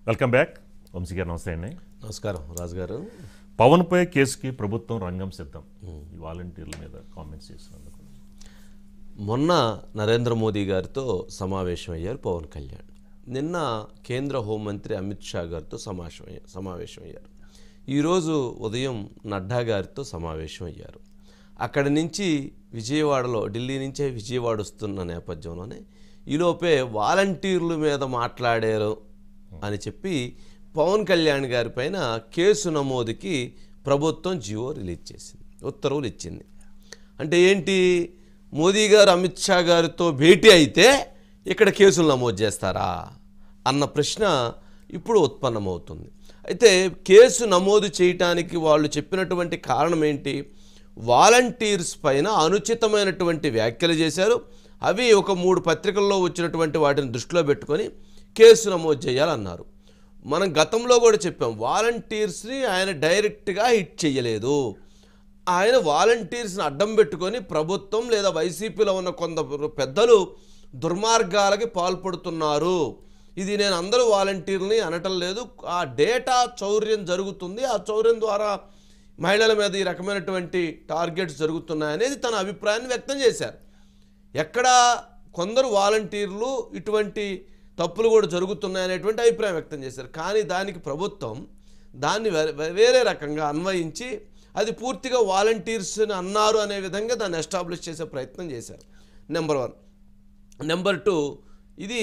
Welcome back Vamsi గారు నమస్తే అండి నమస్కారం రాజు గారు పవన్పై కేసుకి ప్రభుత్వం రంగం సిద్ధం ఈ వాలంటీర్ల మీద కామెంట్స్ చేసినందుకు మొన్న నరేంద్ర మోదీ గారితో సమావేశం అయ్యారు పవన్ కళ్యాణ్ నిన్న కేంద్ర హోంమంత్రి అమిత్ షా గారితో సమావేశం అయ్యారు సమావేశం అయ్యారు ఈరోజు ఉదయం నడ్డా గారితో సమావేశం అయ్యారు అక్కడి నుంచి విజయవాడలో ఢిల్లీ నుంచే విజయవాడ వస్తున్న నేపథ్యంలోనే ఈలోపే వాలంటీర్ల మీద మాట్లాడారు అని చెప్పి పవన్ కళ్యాణ్ గారి పైన కేసు నమోదుకి ప్రభుత్వం జియో రిలీజ్ చేసింది ఉత్తర్వులు ఇచ్చింది అంటే ఏంటి మోదీ గారు అమిత్ షా గారితో భేటీ అయితే ఇక్కడ కేసులు నమోదు చేస్తారా అన్న ప్రశ్న ఇప్పుడు ఉత్పన్నమవుతుంది అయితే కేసు నమోదు చేయటానికి వాళ్ళు చెప్పినటువంటి కారణం ఏంటి వాలంటీర్స్ పైన అనుచితమైనటువంటి వ్యాఖ్యలు చేశారు అవి ఒక మూడు పత్రికల్లో వచ్చినటువంటి వాటిని దృష్టిలో పెట్టుకొని కేసు నమోదు చేయాలన్నారు మనం గతంలో కూడా చెప్పాం వాలంటీర్స్ని ఆయన డైరెక్ట్గా హిట్ చేయలేదు ఆయన వాలంటీర్స్ని అడ్డం పెట్టుకొని ప్రభుత్వం లేదా వైసీపీలో ఉన్న కొంత పెద్దలు దుర్మార్గాలకి పాల్పడుతున్నారు ఇది నేను అందరూ వాలంటీర్ని అనటం లేదు ఆ డేటా చౌర్యం జరుగుతుంది ఆ చౌర్యం ద్వారా మహిళల మీద ఈ రకమైనటువంటి టార్గెట్స్ జరుగుతున్నాయి అనేది తన అభిప్రాయాన్ని వ్యక్తం చేశారు ఎక్కడ కొందరు వాలంటీర్లు ఇటువంటి తప్పులు కూడా జరుగుతున్నాయి అనేటువంటి అభిప్రాయం వ్యక్తం చేశారు కానీ దానికి ప్రభుత్వం దాన్ని వే- వేరే రకంగా అన్వయించి అది పూర్తిగా వాలంటీర్స్ని అన్నారు అనే విధంగా దాన్ని ఎస్టాబ్లిష్ చేసే ప్రయత్నం చేశారు నెంబర్ వన్ నెంబర్ టూ ఇది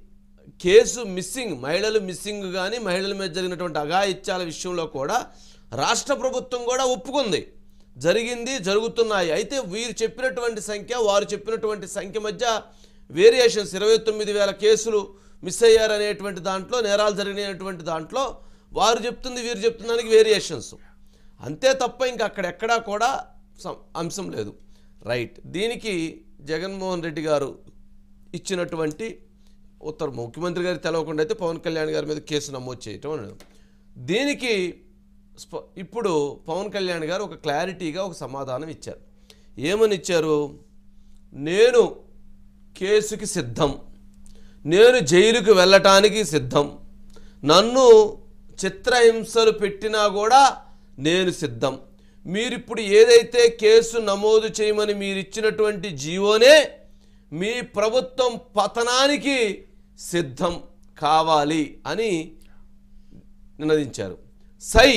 కేసు మిస్సింగ్ మహిళలు మిస్సింగ్ కానీ మహిళల మీద జరిగినటువంటి అఘాయిత్యాల విషయంలో కూడా రాష్ట్ర ప్రభుత్వం కూడా ఒప్పుకుంది జరిగింది జరుగుతున్నాయి అయితే వీరు చెప్పినటువంటి సంఖ్య వారు చెప్పినటువంటి సంఖ్య మధ్య వేరియేషన్స్ ఇరవై తొమ్మిది వేల కేసులు మిస్ అయ్యారనేటువంటి దాంట్లో నేరాలు జరిగినటువంటి దాంట్లో వారు చెప్తుంది వీరు చెప్తుందానికి వేరియేషన్స్ అంతే తప్ప ఇంకా అక్కడెక్కడా కూడా సం- అంశం లేదు రైట్ దీనికి జగన్మోహన్ రెడ్డి గారు ఇచ్చినటువంటి ఉత్తర ముఖ్యమంత్రి గారికి తెలవకుండా అయితే పవన్ కళ్యాణ్ గారి మీద కేసు నమోదు చేయటం అనేది దీనికి స్ప ఇప్పుడు పవన్ కళ్యాణ్ గారు ఒక క్లారిటీగా ఒక సమాధానం ఇచ్చారు ఏమని ఇచ్చారు నేను కేసుకి సిద్ధం నేను జైలుకి వెళ్ళటానికి సిద్ధం నన్ను చిత్రహింసలు పెట్టినా కూడా నేను సిద్ధం మీరిప్పుడు ఏదైతే కేసు నమోదు చేయమని మీరు ఇచ్చినటువంటి జీవోనే మీ ప్రభుత్వం పతనానికి సిద్ధం కావాలి అని నినదించారు సై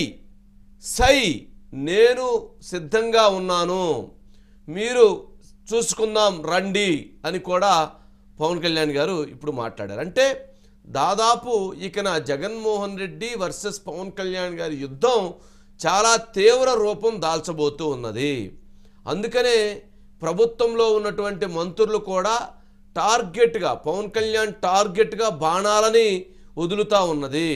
సై నేను సిద్ధంగా ఉన్నాను మీరు చూసుకుందాం రండి అని కూడా పవన్ కళ్యాణ్ గారు ఇప్పుడు మాట్లాడారు అంటే దాదాపు ఇక నా జగన్మోహన్ రెడ్డి వర్సెస్ పవన్ కళ్యాణ్ గారి యుద్ధం చాలా తీవ్ర రూపం దాల్చబోతూ ఉన్నది అందుకనే ప్రభుత్వంలో ఉన్నటువంటి మంత్రులు కూడా టార్గెట్గా పవన్ కళ్యాణ్ టార్గెట్గా బాణాలని వదులుతూ ఉన్నది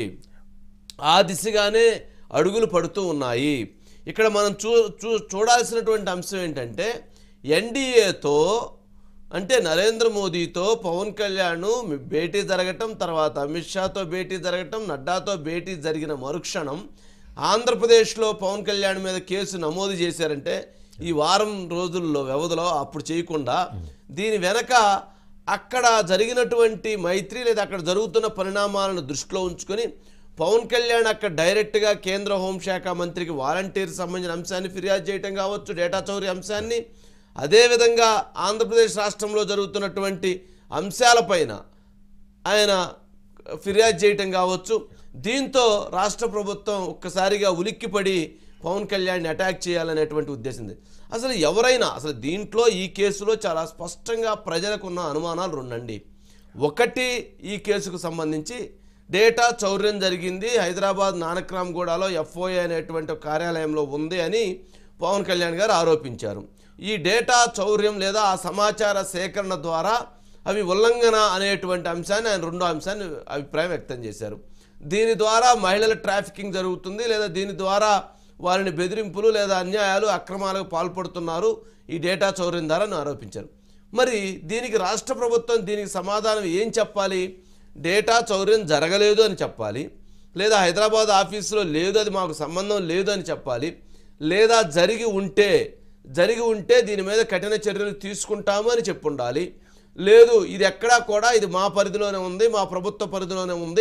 ఆ దిశగానే అడుగులు పడుతూ ఉన్నాయి ఇక్కడ మనం చూ చూ చూడాల్సినటువంటి అంశం ఏంటంటే ఎన్డీఏతో అంటే నరేంద్ర మోదీతో పవన్ కళ్యాణ్ భేటీ జరగటం తర్వాత అమిత్ షాతో భేటీ జరగటం నడ్డాతో భేటీ జరిగిన మరుక్షణం ఆంధ్రప్రదేశ్లో పవన్ కళ్యాణ్ మీద కేసు నమోదు చేశారంటే ఈ వారం రోజుల్లో వ్యవధిలో అప్పుడు చేయకుండా దీని వెనక అక్కడ జరిగినటువంటి మైత్రి లేదా అక్కడ జరుగుతున్న పరిణామాలను దృష్టిలో ఉంచుకొని పవన్ కళ్యాణ్ అక్కడ డైరెక్ట్గా కేంద్ర హోంశాఖ మంత్రికి వాలంటీర్ సంబంధించిన అంశాన్ని ఫిర్యాదు చేయటం కావచ్చు డేటా చౌరీ అంశాన్ని అదేవిధంగా ఆంధ్రప్రదేశ్ రాష్ట్రంలో జరుగుతున్నటువంటి అంశాలపైన ఆయన ఫిర్యాదు చేయటం కావచ్చు దీంతో రాష్ట్ర ప్రభుత్వం ఒక్కసారిగా ఉలిక్కిపడి పవన్ కళ్యాణ్ని అటాక్ చేయాలనేటువంటి ఉద్దేశం ఉంది. అసలు ఎవరైనా అసలు దీంట్లో ఈ కేసులో చాలా స్పష్టంగా ప్రజలకు ఉన్న అనుమానాలు రెండండి ఒకటి ఈ కేసుకు సంబంధించి డేటా చౌర్యం జరిగింది హైదరాబాద్ నానక్రామ్గూడలో ఎఫ్ఓఏ అనేటువంటి ఒక కార్యాలయంలో ఉంది అని పవన్ కళ్యాణ్ గారు ఆరోపించారు ఈ డేటా చౌర్యం లేదా ఆ సమాచార సేకరణ ద్వారా అవి ఉల్లంఘన అనేటువంటి అంశాన్ని ఆయన రెండో అంశాన్ని అభిప్రాయం వ్యక్తం చేశారు దీని ద్వారా మహిళల ట్రాఫికింగ్ జరుగుతుంది లేదా దీని ద్వారా వారిని బెదిరింపులు లేదా అన్యాయాలు అక్రమాలకు పాల్పడుతున్నారు ఈ డేటా చౌర్యం ద్వారా అని ఆరోపించారు మరి దీనికి రాష్ట్ర ప్రభుత్వం దీనికి సమాధానం ఏం చెప్పాలి డేటా చౌర్యం జరగలేదు అని చెప్పాలి లేదా హైదరాబాద్ ఆఫీసులో లేదు అది మాకు సంబంధం లేదు అని చెప్పాలి లేదా జరిగి ఉంటే జరిగి ఉంటే దీని మీద కఠిన చర్యలు తీసుకుంటాము అని చెప్పుండాలి లేదు ఇది ఎక్కడా కూడా ఇది మా పరిధిలోనే ఉంది మా ప్రభుత్వ పరిధిలోనే ఉంది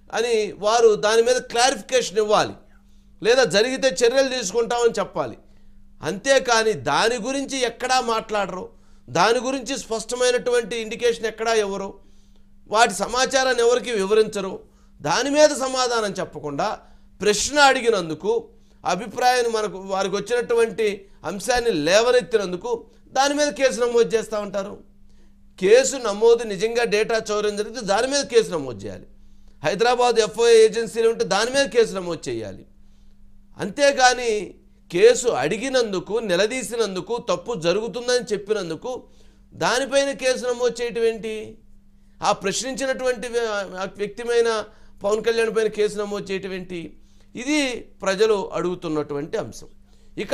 అని వారు దాని మీద క్లారిఫికేషన్ ఇవ్వాలి లేదా జరిగితే చర్యలు తీసుకుంటామని చెప్పాలి అంతేకాని దాని గురించి ఎక్కడా మాట్లాడరు దాని గురించి స్పష్టమైనటువంటి ఇండికేషన్ ఎక్కడా ఎవరు వాటి సమాచారాన్ని ఎవరికి వివరించరు దాని మీద సమాధానం చెప్పకుండా ప్రశ్న అడిగినందుకు అభిప్రాయాన్ని మనకు వారికి వచ్చినటువంటి అంశాన్ని లేవనెత్తినందుకు దాని మీద కేసు నమోదు చేస్తూ ఉంటారు కేసు నమోదు నిజంగా డేటా చౌర్యం జరిగితే దాని మీద కేసు నమోదు చేయాలి హైదరాబాద్ ఎఫ్ఐ ఏజెన్సీలు ఉంటే దాని మీద కేసు నమోదు చేయాలి అంతేగాని కేసు అడిగినందుకు నిలదీసినందుకు తప్పు జరుగుతుందని చెప్పినందుకు దానిపైన కేసు నమోదు చేయటం ఏంటి ఆ ప్రశ్నించినటువంటి వ్య- ఆ వ్యక్తిమైన పవన్ కళ్యాణ్ పైన కేసు నమోదు చేయటం ఏంటి ఇది ప్రజలు అడుగుతున్నటువంటి అంశం ఇక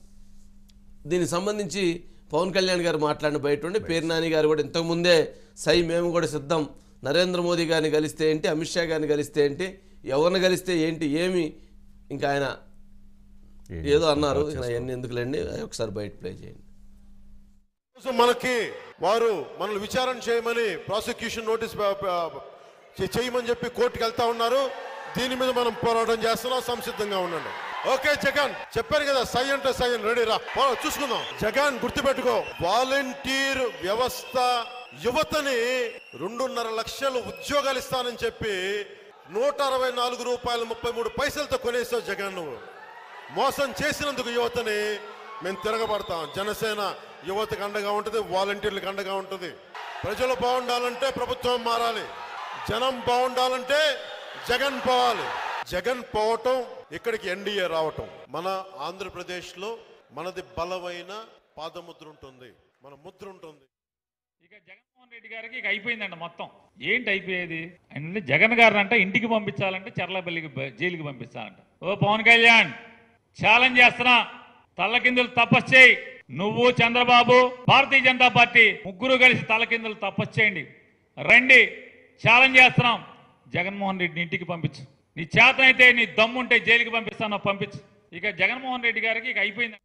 దీనికి సంబంధించి పవన్ కళ్యాణ్ గారు మాట్లాడిన బయట ఉండి పేరు నాని గారు కూడా ఇంతకుముందే సై మేము కూడా సిద్ధం నరేంద్ర మోదీ గారిని కలిస్తే ఏంటి అమిత్ షా గారిని కలిస్తే ఏంటి ఎవరిని కలిస్తే ఏంటి ఏమి ఇంకా ఆయన ఏం ఏదో అన్నారు అవన్నీ ఎందుకులేండి ఒకసారి బయట ప్లే చేయండి కోసం మనకి వారు మనల్ని విచారణ చేయమని ప్రాసిక్యూషన్ నోటీస్ ప- ప- చే- చేయమని చెప్పి కోర్టుకి వెళ్తా ఉన్నారు దీని మీద మనం పోరాటం చేస్తున్నాం సంసిద్ధంగా ఉండండి ఓకే జగన్ చెప్పారు కదా సై అంటే సై అని రెడీ రా పో, చూసుకుందాం జగన్ గుర్తుపెట్టుకో వాలంటీర్ వ్యవస్థ యువతని రెండున్నర లక్షలు ఉద్యోగాలు ఇస్తానని చెప్పి నూట అరవై నాలుగు రూపాయలు ముప్పై మూడు పైసలతో కొనేసావు జగన్ నువ్వు మోసం చేసినందుకు యువతని మేము తిరగబడతాం జనసేన యువతకు అండగా ఉంటుంది వాలంటీర్లకు అండగా ఉంటుంది ప్రజలు బాగుండాలంటే ప్రభుత్వం మారాలి జనం బాగుండాలంటే జగన్ పోవాలి జగన్ పోవటం ఇక్కడికి ఎన్డీఏ రావటం మన ఆంధ్రప్రదేశ్లో మనది బలమైన పాదముద్ర ఉంటుంది మన ముద్ర ఉంటుంది ఇక జగన్మోహన్ రెడ్డి గారికి ఇక అయిపోయిందండి మొత్తం ఏంటి అయిపోయేది అంటే జగన్ గారిని అంటే ఇంటికి పంపించాలంటే చర్లపల్లికి బ- జైలుకి పంపించాలంట ఓ పవన్ కళ్యాణ్ ఛాలెంజ్ చేస్తున్నా తల్లకిందులు తపస్సు చేయి నువ్వు చంద్రబాబు భారతీయ జనతా పార్టీ ముగ్గురు కలిసి తలకిందులు తపస్సు చేయండి రండి ఛాలెంజ్ చేస్తున్నాం జగన్మోహన్ రెడ్డిని ఇంటికి పంపించు నీ చేతనైతే నీ దమ్ముంటే జైలుకి పంపిస్తానో పంపించు ఇక జగన్మోహన్ రెడ్డి గారికి ఇక అయిపోయింది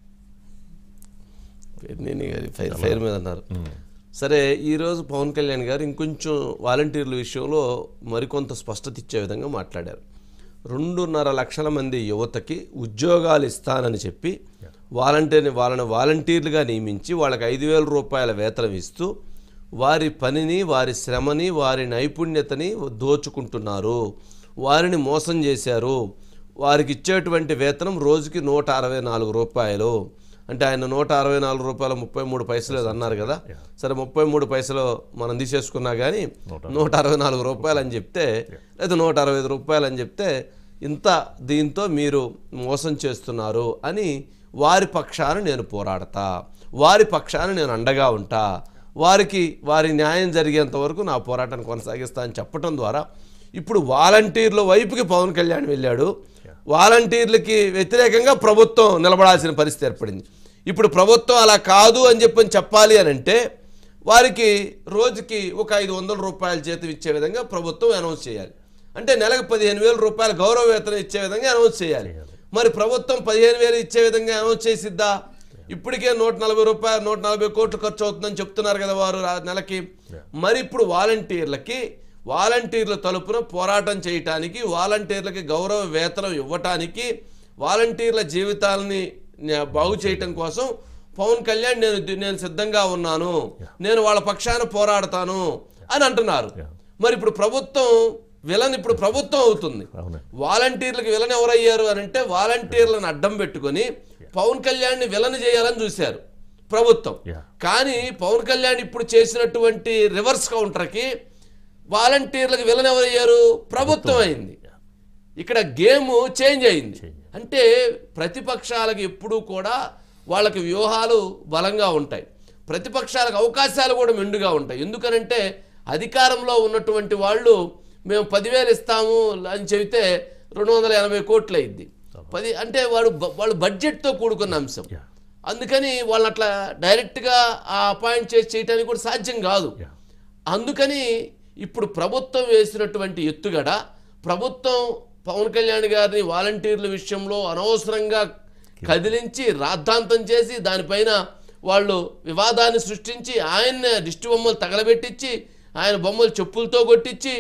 నేను ఫైర్ ఫైర్ మీద అన్నారు సరే ఈరోజు పవన్ కళ్యాణ్ గారు ఇంకొంచెం వాలంటీర్ల విషయంలో మరికొంత స్పష్టత ఇచ్చే విధంగా మాట్లాడారు రెండున్నర లక్షల మంది యువతకి ఉద్యోగాలు ఇస్తానని చెప్పి వాలంటీర్ని వాళ్ళని వాలంటీర్లుగా నియమించి వాళ్ళకి ఐదు వేల రూపాయల వేతనం ఇస్తూ వారి పనిని వారి శ్రమని వారి నైపుణ్యతని దోచుకుంటున్నారు వారిని మోసం చేశారు వారికి ఇచ్చేటువంటి వేతనం రోజుకి నూట అరవై నాలుగు రూపాయలు అంటే ఆయన నూట అరవై నాలుగు రూపాయల ముప్పై మూడు పైసలు ఏదో అన్నారు కదా సరే ముప్పై మూడు పైసలు మనం తీసేసుకున్నా కానీ నూట అరవై నాలుగు రూపాయలు అని చెప్తే లేదా నూట అరవై ఐదు రూపాయలు అని చెప్తే ఇంత దీంతో మీరు మోసం చేస్తున్నారు అని వారి పక్షాన నేను పోరాడతా వారి పక్షాన నేను అండగా ఉంటా వారికి వారి న్యాయం జరిగేంత వరకు నా పోరాటాన్ని కొనసాగిస్తా అని చెప్పడం ద్వారా ఇప్పుడు వాలంటీర్ల వైపుకి పవన్ కళ్యాణ్ వెళ్ళాడు వాలంటీర్లకి వ్యతిరేకంగా ప్రభుత్వం నిలబడాల్సిన పరిస్థితి ఏర్పడింది ఇప్పుడు ప్రభుత్వం అలా కాదు అని చెప్పని చెప్పాలి అని అంటే వారికి రోజుకి ఒక ఐదు వందల రూపాయల జీతం ఇచ్చే విధంగా ప్రభుత్వం అనౌన్స్ చేయాలి అంటే నెలకు పదిహేను వేల రూపాయల గౌరవ వేతనం ఇచ్చే విధంగా అనౌన్స్ చేయాలి మరి ప్రభుత్వం పదిహేను వేలు ఇచ్చే విధంగా అనౌన్స్ చేసిద్దా ఇప్పటికే నూట నలభై రూపాయలు నూట నలభై కోట్లు ఖర్చు అవుతుందని చెప్తున్నారు కదా వారు ఆ నెలకి మరి ఇప్పుడు వాలంటీర్లకి వాలంటీర్ల తలుపున పోరాటం చేయటానికి వాలంటీర్లకి గౌరవ వేతనం ఇవ్వటానికి వాలంటీర్ల జీవితాలని నే- బాగు చేయటం కోసం పవన్ కళ్యాణ్ నేను నేను సిద్ధంగా ఉన్నాను నేను వాళ్ళ పక్షాన పోరాడతాను అని అంటున్నారు మరి ఇప్పుడు ప్రభుత్వం విలన్ ఇప్పుడు ప్రభుత్వం అవుతుంది అవును వాలంటీర్లకు విలన్ ఎవరయ్యారు అని అంటే వాలంటీర్లను అడ్డం పెట్టుకొని పవన్ కళ్యాణ్ని విలన్ చేయాలని చూశారు ప్రభుత్వం Yeah. కానీ పవన్ కళ్యాణ్ ఇప్పుడు చేసినటువంటి రివర్స్ కౌంటర్కి వాలంటీర్లకు విలన్ ఎవరయ్యారు ప్రభుత్వం అయింది ఇక్కడ గేమ్ చేంజ్ అయింది అంటే ప్రతిపక్షాలకు ఎప్పుడూ కూడా వాళ్ళకి వ్యూహాలు బలంగా ఉంటాయి ప్రతిపక్షాలకు అవకాశాలు కూడా మెండుగా ఉంటాయి ఎందుకనంటే అధికారంలో ఉన్నటువంటి వాళ్ళు మేము పదివేలు ఇస్తాము అని చెబితే రెండు వందల ఎనభై కోట్లు అయింది పది అంటే వాడు బ- వాళ్ళు బడ్జెట్తో కూడుకున్న అంశం Yeah. అందుకని వాళ్ళని అట్లా డైరెక్ట్గా ఆ అపాయింట్ చేసి చేయడానికి కూడా సాధ్యం కాదు Yeah. అందుకని ఇప్పుడు ప్రభుత్వం వేసినటువంటి ఎత్తుగడ ప్రభుత్వం పవన్ కళ్యాణ్ గారిని వాలంటీర్ల విషయంలో అనవసరంగా కదిలించి రాద్ధాంతం చేసి దానిపైన వాళ్ళు వివాదాన్ని సృష్టించి ఆయన్ని దిష్టి బొమ్మలు తగలబెట్టించి ఆయన బొమ్మలు చెప్పులతో కొట్టించి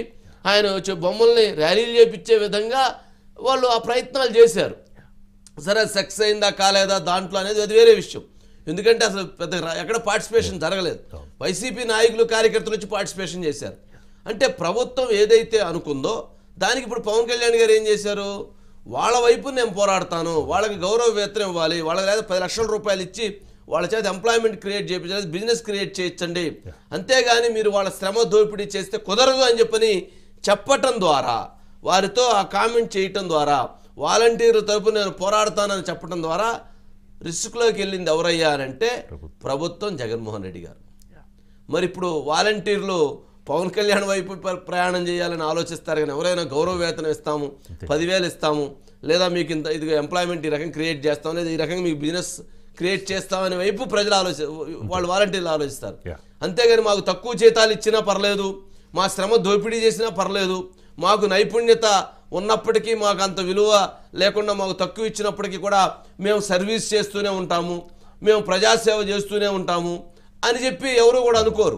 ఆయన వచ్చే బొమ్మల్ని ర్యాలీలు చేపించే విధంగా వాళ్ళు ఆ ప్రయత్నాలు చేశారు సరే సక్సెస్ అయిందా కాలేదా దాంట్లో అనేది అది వేరే విషయం ఎందుకంటే అసలు పెద్ద రా- ఎక్కడ పార్టిసిపేషన్ జరగలేదు వైసీపీ నాయకులు కార్యకర్తలు వచ్చి పార్టిసిపేషన్ చేశారు అంటే ప్రభుత్వం ఏదైతే అనుకుందో దానికి ఇప్పుడు పవన్ కళ్యాణ్ గారు ఏం చేశారు వాళ్ళ వైపు నేను పోరాడతాను వాళ్ళకి గౌరవ వేతనం ఇవ్వాలి వాళ్ళకి లేదా పది లక్షల రూపాయలు ఇచ్చి వాళ్ళ చేత ఎంప్లాయ్మెంట్ క్రియేట్ చేయించాలి బిజినెస్ క్రియేట్ చేయించండి అంతేగాని మీరు వాళ్ళ శ్రమ దోపిడీ చేస్తే కుదరదు అని చెప్పని చెప్పటం ద్వారా వారితో ఆ కామెంట్ చేయటం ద్వారా వాలంటీర్ల తరపున నేను పోరాడతానని చెప్పడం ద్వారా రిస్క్లోకి వెళ్ళింది ఎవరయ్యా అని అంటే ప్రభుత్వం జగన్మోహన్ రెడ్డి గారు మరి ఇప్పుడు వాలంటీర్లు పవన్ కళ్యాణ్ వైపు ప్ర- ప్రయాణం చేయాలని ఆలోచిస్తారు కానీ ఎవరైనా గౌరవ వేతనం ఇస్తాము పదివేలు ఇస్తాము లేదా మీకు ఇంత ఇది ఎంప్లాయ్మెంట్ ఈ రకం క్రియేట్ చేస్తాం లేదా ఈ రకంగా మీకు బిజినెస్ క్రియేట్ చేస్తామనే వైపు ప్రజలు ఆలోచి వాళ్ళు వాలంటీర్లు ఆలోచిస్తారు Yeah. అంతేగాని మాకు తక్కువ జీతాలు ఇచ్చినా పర్లేదు మా శ్రమ దోపిడీ చేసినా పర్లేదు మాకు నైపుణ్యత ఉన్నప్పటికీ మాకు అంత విలువ లేకుండా మాకు తక్కువ ఇచ్చినప్పటికీ కూడా మేము సర్వీస్ చేస్తూనే ఉంటాము మేము ప్రజాసేవ చేస్తూనే ఉంటాము అని చెప్పి ఎవరు కూడా అనుకోరు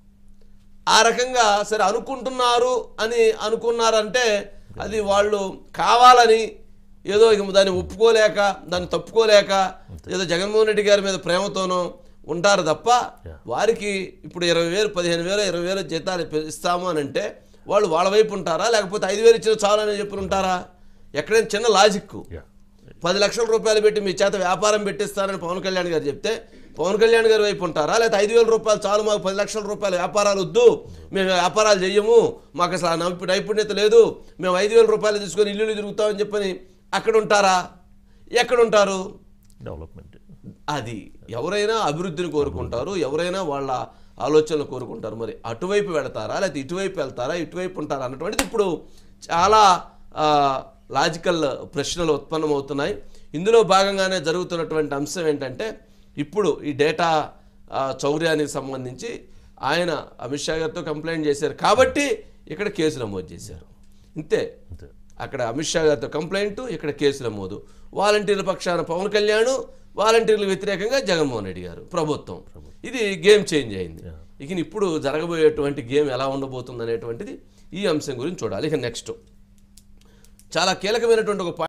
ఆ రకంగా సరే అనుకుంటున్నారు అని అనుకున్నారంటే అది వాళ్ళు కావాలని ఏదో ఇక దాన్ని ఒప్పుకోలేక దాన్ని తప్పుకోలేక ఏదో జగన్మోహన్ రెడ్డి గారి మీద ప్రేమతోనో ఉంటారు తప్ప వారికి ఇప్పుడు ఇరవై వేలు పదిహేను వేలు ఇరవై వేలు జీతాలు పె- ఇస్తాము అని అంటే వాళ్ళు వాళ్ళ వైపు ఉంటారా లేకపోతే ఐదు వేలు ఇచ్చిన చాలు అని చెప్పి ఉంటారా ఎక్కడైనా చిన్న లాజిక్ పది లక్షల రూపాయలు పెట్టి మీ చేత వ్యాపారం పెట్టిస్తారని పవన్ కళ్యాణ్ గారు చెప్తే పవన్ కళ్యాణ్ గారి వైపు ఉంటారా లేకపోతే ఐదు వేల రూపాయలు చాలు మాకు పది లక్షల రూపాయలు వ్యాపారాలు వద్దు మేము వ్యాపారాలు చెయ్యము మాకు అసలు ఆ నైపు- నైపుణ్యత లేదు మేము ఐదు వేల రూపాయలు తీసుకొని ఇల్లు తిరుగుతామని చెప్పని అక్కడ ఉంటారా ఎక్కడ ఉంటారు డెవలప్మెంట్ అది ఎవరైనా అభివృద్ధిని కోరుకుంటారు ఎవరైనా వాళ్ళ ఆలోచనలు కోరుకుంటారు మరి అటువైపు వెళతారా లేకపోతే ఇటువైపు వెళ్తారా ఇటువైపు ఉంటారా అన్నటువంటిది ఇప్పుడు చాలా ఆ, లాజికల్ ప్రశ్నలు ఉత్పన్నమవుతున్నాయి ఇందులో భాగంగానే జరుగుతున్నటువంటి అంశం ఏంటంటే ఇప్పుడు ఈ డేటా ఆ, చౌర్యానికి సంబంధించి ఆయన అమిత్ షా గారితో కంప్లైంట్ చేశారు కాబట్టి ఇక్కడ కేసు నమోదు చేశారు ఇంతే అంతే అక్కడ అమిత్ షా గారితో కంప్లైంట్ ఇక్కడ కేసు నమోదు వాలంటీర్ల పక్షాన పవన్ కళ్యాణ్ వాలంటీర్ల వ్యతిరేకంగా జగన్మోహన్ రెడ్డి గారు ప్రభుత్వం ఇది గేమ్ చేంజ్ అయింది ఇక ఇప్పుడు జరగబోయేటువంటి గేమ్ ఎలా ఉండబోతుంది అనేటువంటిది ఈ అంశం గురించి చూడాలి ఇక నెక్స్ట్ చాలా కీలకమైనటువంటి ఒక